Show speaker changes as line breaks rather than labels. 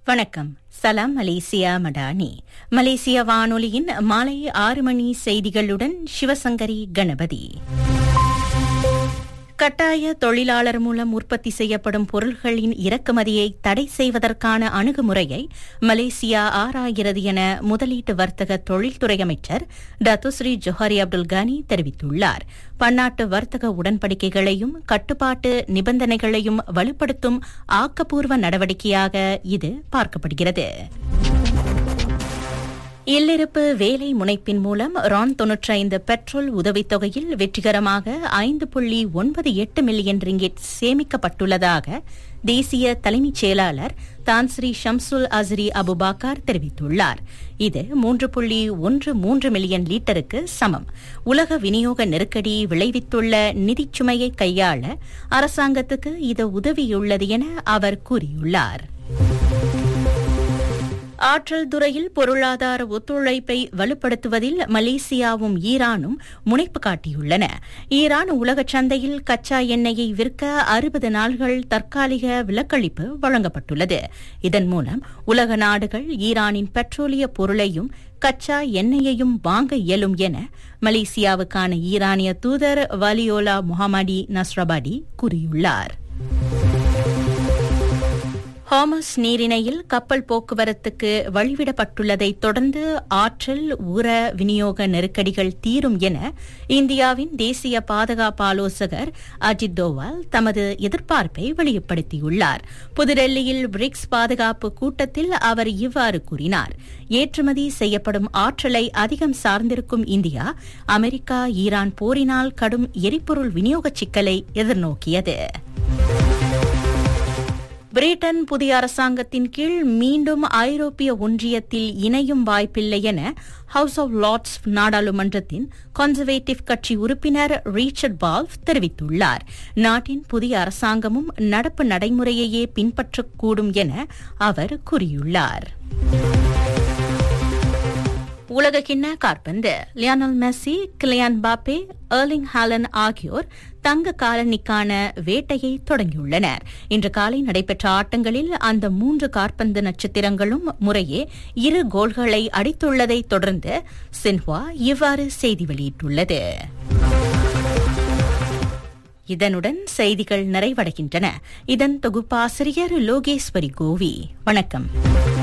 வணக்கம் சலாம் மலேசியா மடானி மலேசிய வானொலியின் மாலை ஆறு மணி செய்திகளுடன் சிவசங்கரி கணபதி கட்டாய தொழிலாளர் மூலம் உற்பத்தி செய்யப்படும் பொருள்களின் இறக்குமதியை தடை செய்வதற்கான அணுகுமுறையை மலேசியா ஆராய்கிறது என முதலீட்டு வர்த்தக தொழில்துறை அமைச்சர் டத்துஸ்ரீ ஜொஹாரி அப்துல் கானி தெரிவித்துள்ளார் பன்னாட்டு வர்த்தக உடன்படிக்கைகளையும் கட்டுப்பாட்டு நிபந்தனைகளையும் வலுப்படுத்தும் ஆக்கப்பூர்வ நடவடிக்கையாக இது பார்க்கப்படுகிறது இல்லிருப்பு வேலை முனைப்பின் மூலம் ரான் தொன்னூற்றி ஐந்து பெட்ரோல் உதவித்தொகையில் வெற்றிகரமாக ஐந்து புள்ளி ஒன்பது எட்டு மில்லியன் ரிங்கிட் சேமிக்கப்பட்டுள்ளதாக தேசிய தலைமைச் செயலாளர் தான்ஸ்ரீ ஷம்சுல் அஸ்ரி அபுபாக்கார் தெரிவித்துள்ளார் இது மூன்று புள்ளி ஒன்று மூன்று மில்லியன் லிட்டருக்கு சமம் உலக விநியோக நெருக்கடி விளைவித்துள்ள நிதிச் சுமையை கையாள அரசாங்கத்துக்கு இது உதவியுள்ளது என அவர் கூறியுள்ளார் ஆற்றல் துறையில் பொருளாதார ஒத்துழைப்பை வலுப்படுத்துவதில் மலேசியாவும் ஈரானும் முனைப்பு காட்டியுள்ளன ஈரான் உலக சந்தையில் கச்சா எண்ணெயை விற்க அறுபது நாள்கள் தற்காலிக விலக்களிப்பு வழங்கப்பட்டுள்ளது இதன் மூலம் உலக நாடுகள் ஈரானின் பெட்ரோலிய பொருளையும் கச்சா எண்ணெயையும் வாங்க இயலும் என மலேசியாவுக்கான ஈரானிய தூதர் வலியோலா முகமடி நஸ்ரபாடி கூறியுள்ளார் ஹாமஸ் நீரிணையில் கப்பல் போக்குவரத்துக்கு வழிவிடப்பட்டுள்ளதை தொடர்ந்து ஆற்றல் உர விநியோக நெருக்கடிகள் தீரும் என இந்தியாவின் தேசிய பாதுகாப்பு ஆலோசகர் அஜித் தோவால் தமது எதிர்பார்ப்பை வெளிப்படுத்தியுள்ளார் புதுடெல்லியில் பிரிக்ஸ் பாதுகாப்பு கூட்டத்தில் அவர் இவ்வாறு கூறினார் ஏற்றுமதி செய்யப்படும் ஆற்றலை அதிகம் சார்ந்திருக்கும் இந்தியா அமெரிக்கா ஈரான் போரினால் கடும் எரிபொருள் விநியோக சிக்கலை எதிர்நோக்கியது பிரிட்டன் புதிய அரசாங்கத்தின் கீழ் மீண்டும் ஐரோப்பிய ஒன்றியத்தில் இணையும் வாய்ப்பில்லை என ஹவுஸ் ஆஃப் லார்ட்ஸ் நாடாளுமன்றத்தின் கன்சர்வேட்டிவ் கட்சி உறுப்பினர் ரீச்சர்ட் பால்ஃப் தெரிவித்துள்ளார் நாட்டின் புதிய அரசாங்கமும் நடப்பு நடைமுறையையே பின்பற்றக்கூடும் என அவர் கூறியுள்ளார் உலகக்கிண்ண காற்பந்து லியானல் மெஸ்ஸி கிளியான் பாப்பே எர்லிங் ஹாலன் ஆகியோர் தங்க காலனிக்கான வேட்டையை தொடங்கியுள்ளனர் இன்று காலை நடைபெற்ற ஆட்டங்களில் அந்த மூன்று காற்பந்து நட்சத்திரங்களும் முறையே இரு கோல்களை அடித்துள்ளதை தொடர்ந்து சின்ஹுவா இவ்வாறு செய்தி வெளியிட்டுள்ளது இதனுடன் செய்திகள் நிறைவடைகின்றன இதன் தொகுப்பாசிரியர் லோகேஸ்வரி கோவி வணக்கம்